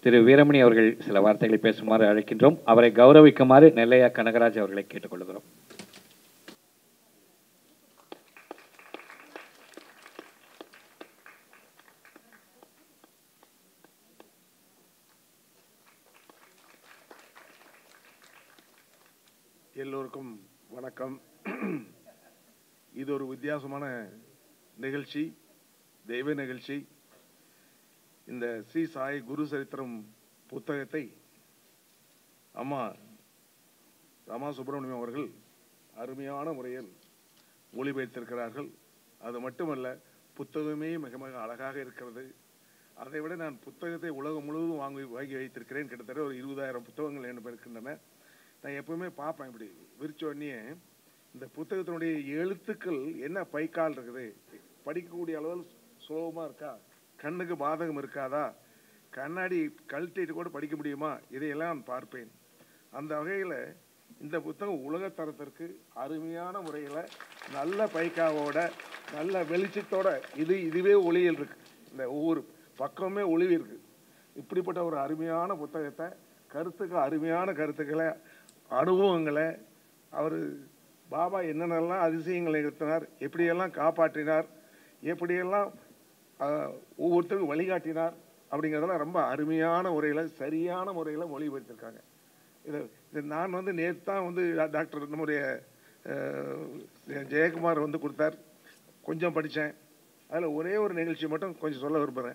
திரு வீரமணி அவர்கள் சில வார்த்தைகளை பேசுமாறு அழைக்கின்றோம் அவரை கௌரவிக்குமாறு நெல்லையா கனகராஜ் அவர்களை கேட்டுக்கொள்கிறோம் எல்லோருக்கும் வணக்கம் இது ஒரு வித்தியாசமான நிகழ்ச்சி தெய்வ நிகழ்ச்சி இந்த ஸ்ரீ சாய் குரு சரித்திரம் புத்தகத்தை அம்மா ரமா சுப்பிரமணியம் அவர்கள் அருமையான முறையில் மொழிபெயர்த்திருக்கிறார்கள் அது மட்டுமல்ல புத்தகமே மிக மிக அழகாக இருக்கிறது அதை விட நான் புத்தகத்தை உலகம் முழுவதும் வாங்கி வாங்கி வைத்திருக்கிறேன் கிட்டத்தட்ட ஒரு இருபதாயிரம் புத்தகங்கள் என்ன இருக்கின்றன நான் எப்பவுமே பார்ப்பேன் இப்படி விரிச்ச உடனே இந்த புத்தகத்தினுடைய எழுத்துக்கள் என்ன பைக்கால் இருக்குது படிக்கக்கூடிய அளவில் சுலபமாக இருக்கா கண்ணுக்கு பாதகம் இருக்காதா கண்ணாடி கழட்டிட்டு கூட படிக்க முடியுமா இதையெல்லாம் நான் பார்ப்பேன் அந்த வகையில் இந்த புத்தகம் உலக தரத்திற்கு அருமையான முறையில் நல்ல பைக்காவோட நல்ல வெளிச்சத்தோட இது இதுவே ஒளியில் இருக்கு இந்த ஒவ்வொரு பக்கமே ஒளிவு இருக்கு இப்படிப்பட்ட ஒரு அருமையான புத்தகத்தை கருத்துக்கள் அருமையான கருத்துக்களை அனுபவங்களை அவர் பாபா என்னென்னலாம் அதிசயங்களை நிறுத்தினார் எப்படியெல்லாம் காப்பாற்றினார் எப்படியெல்லாம் ஆஹ், ஒவ்வொருத்தருக்கும் வழிகாட்டினார் அப்படிங்கிறதெல்லாம் ரொம்ப அருமையான முறையில் சரியான முறையில் மொழிபெயர்த்திருக்காங்க இது இது நான் வந்து நேற்று தான் வந்து டா- டாக்டர் நம்முடைய ஆஹ், ஜெயக்குமார் வந்து கொடுத்தார் கொஞ்சம் படித்தேன் அதில் ஒரே ஒரு நிகழ்ச்சி மட்டும் கொஞ்சம் சொல்ல விரும்புகிறேன்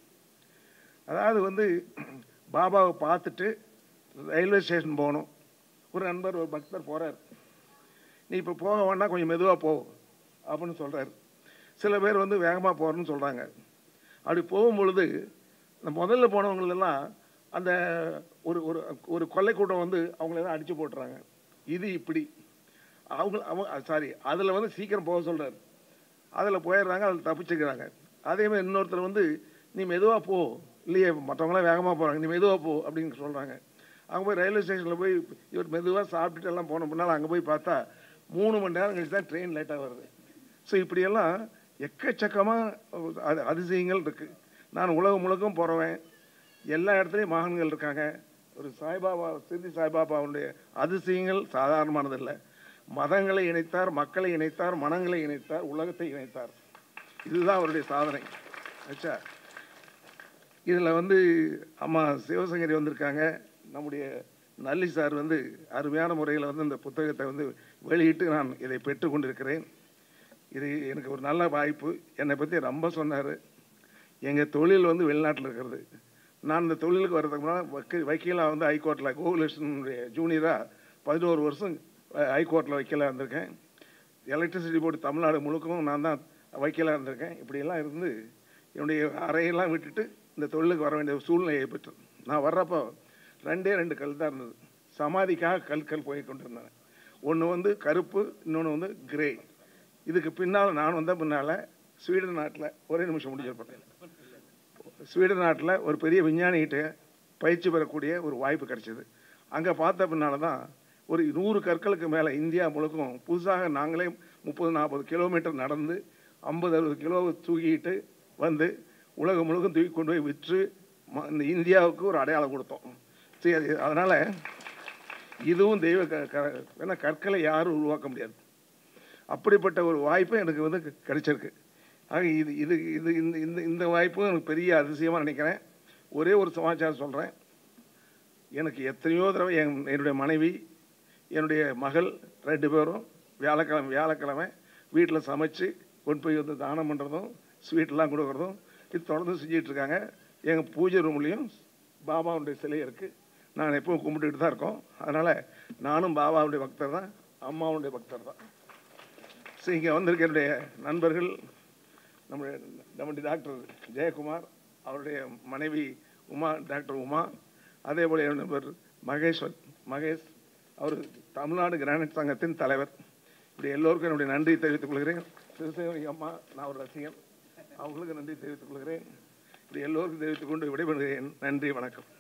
அதாவது வந்து பாபாவை பார்த்துட்டு ரயில்வே ஸ்டேஷன் போகணும் ஒரு நண்பர் ஒரு பக்தர் போகிறார் நீ இப்போ போக வேணாம் கொஞ்சம் மெதுவாக போ அப்படின்னு சொல்கிறார் சில பேர் வந்து வேகமாக போகிறேன்னு சொல்கிறாங்க அப்படி போகும்பொழுது இந்த முதல்ல போனவங்களெல்லாம் அந்த ஒரு ஒரு ஒரு கொள்ளை கூட்டம் வந்து அவங்களெல்லாம் அடித்து போட்டுறாங்க இது இப்படி அவங்க அவங்க சாரி அதில் வந்து சீக்கிரம் போக சொல்கிறார் அதில் போயிடுறாங்க அதில் தப்பிச்சுக்கிறாங்க அதே மாதிரி இன்னொருத்தர் வந்து நீ மெதுவாக போ இல்லையே மற்றவங்களாம் வேகமாக போகிறாங்க நீ மெதுவாக போ அப்படின்னு சொல்கிறாங்க அங்கே போய் ரயில்வே ஸ்டேஷனில் போய் இவர் மெதுவாக சாப்பிட்டுட்டு எல்லாம் போன பின்னால் அங்கே போய் பார்த்தா மூணு மணி நேரம் கழிச்சு தான் ட்ரெயின் லேட்டாக வருது ஸோ இப்படியெல்லாம் எக்கச்சக்கமாக அது அதிசயங்கள் இருக்குது நான் உலகம் முழுக்கும் போகிறவன் எல்லா இடத்துலையும் மகான்கள் இருக்காங்க ஒரு சாய்பாபா சித்தி சாய்பாபாவுடைய அதிசயங்கள் சாதாரணமானதில்லை மதங்களை இணைத்தார் மக்களை இணைத்தார் மனங்களை இணைத்தார் உலகத்தை இணைத்தார் இதுதான் அவருடைய சாதனை ஆச்சா இதில் வந்து அம்மா சிவசங்கரி வந்திருக்காங்க நம்முடைய நல்லி சார் வந்து அருமையான முறையில் வந்து இந்த புத்தகத்தை வந்து வெளியிட்டு நான் இதை பெற்றுக்கொண்டிருக்கிறேன் இது எனக்கு ஒரு நல்ல வாய்ப்பு என்னை பற்றி ரொம்ப சொன்னார் எங்கள் தொழில் வந்து வெளிநாட்டில் இருக்கிறது நான் இந்த தொழிலுக்கு வர்றதுக்கு முன்னால் வக்கீல் வக்கீலாக வந்து ஹைகோர்ட்டில் கோகுலேஷனுடைய ஜூனியராக பதினோரு வருஷம் ஹைகோர்ட்டில் வக்கீலாக இருந்திருக்கேன் எலக்ட்ரிசிட்டி போர்டு தமிழ்நாடு முழுக்கவும் நான் தான் வக்கீலாக இருந்திருக்கேன் இப்படியெல்லாம் இருந்து என்னுடைய அறையெல்லாம் விட்டுட்டு இந்த தொழிலுக்கு வர வேண்டிய சூழ்நிலை ஏற்பட்டு நான் வர்றப்போ ரெண்டே ரெண்டு கல் தான் இருந்தது சமாதிக்காக கற்கள் போய் கொண்டிருந்தேன் ஒன்று வந்து கருப்பு இன்னொன்று வந்து கிரே இதுக்கு பின்னால் நான் வந்த பின்னால் ஸ்வீடன் நாட்டில் ஒரே நிமிஷம் முடிஞ்சிருப்பேன் ஸ்வீடன் நாட்டில் ஒரு பெரிய விஞ்ஞானிகிட்ட பயிற்சி பெறக்கூடிய ஒரு வாய்ப்பு கிடைச்சது அங்கே பார்த்த பின்னால் தான் ஒரு நூறு கற்களுக்கு மேலே இந்தியா முழுக்கும் புதுசாக நாங்களே முப்பது நாற்பது கிலோமீட்டர் நடந்து ஐம்பது அறுபது கிலோ தூக்கிட்டு வந்து உலகம் முழுக்கும் தூக்கி கொண்டு போய் விற்று ம- இந்த இந்தியாவுக்கு ஒரு அடையாளம் கொடுத்தோம் சரி அது அதனால் இதுவும் தெய்வ க க- ஏன்னா கற்களை யாரும் உருவாக்க முடியாது அப்படிப்பட்ட ஒரு வாய்ப்பு எனக்கு வந்து க- கிடைச்சிருக்கு ஆக இது இது இது இந்த இந்த இந்த வாய்ப்பும் எனக்கு பெரிய அதிசயமாக நினைக்கிறேன் ஒரே ஒரு சமாச்சாரம் சொல்கிறேன் எனக்கு எத்தனையோ தடவை என் என்னுடைய மனைவி என்னுடைய மகள் ரெண்டு பேரும் வியாழக்கிழமை வியாழக்கிழமை வீட்டில் சமைச்சு கொண்டு போய் வந்து தானம் பண்ணுறதும் ஸ்வீட்லாம் கொடுக்குறதும் இது தொடர்ந்து செஞ்சிட்டு இருக்காங்க எங்கள் பூஜை ரூம்லேயும் பாபாவுடைய சிலை இருக்குது நான் எப்பவும் கும்பிட்டுட்டு தான் இருக்கோம் அதனால் நானும் பாபாவுடைய பக்தர் தான் அம்மாவுடைய பக்தர் தான் ஸோ இங்கே வந்திருக்க என்னுடைய நண்பர்கள் நம்முடைய நம்முடைய டாக்டர் ஜெயக்குமார் அவருடைய மனைவி உமா டாக்டர் உமா அதே போல் என்னுடைய நண்பர் மகேஸ்வர் மகேஷ் அவர் தமிழ்நாடு கிரானைட் சங்கத்தின் தலைவர் இப்படி எல்லோருக்கும் என்னுடைய நன்றி தெரிவித்துக் கொள்கிறேன் சிவசேவரி அம்மா நான் ஒரு ரசிகன் அவங்களுக்கு நன்றி தெரிவித்துக் கொள்கிறேன் இப்படி எல்லோருக்கும் தெரிவித்துக் கொண்டு விடைபெறுகிறேன் நன்றி வணக்கம்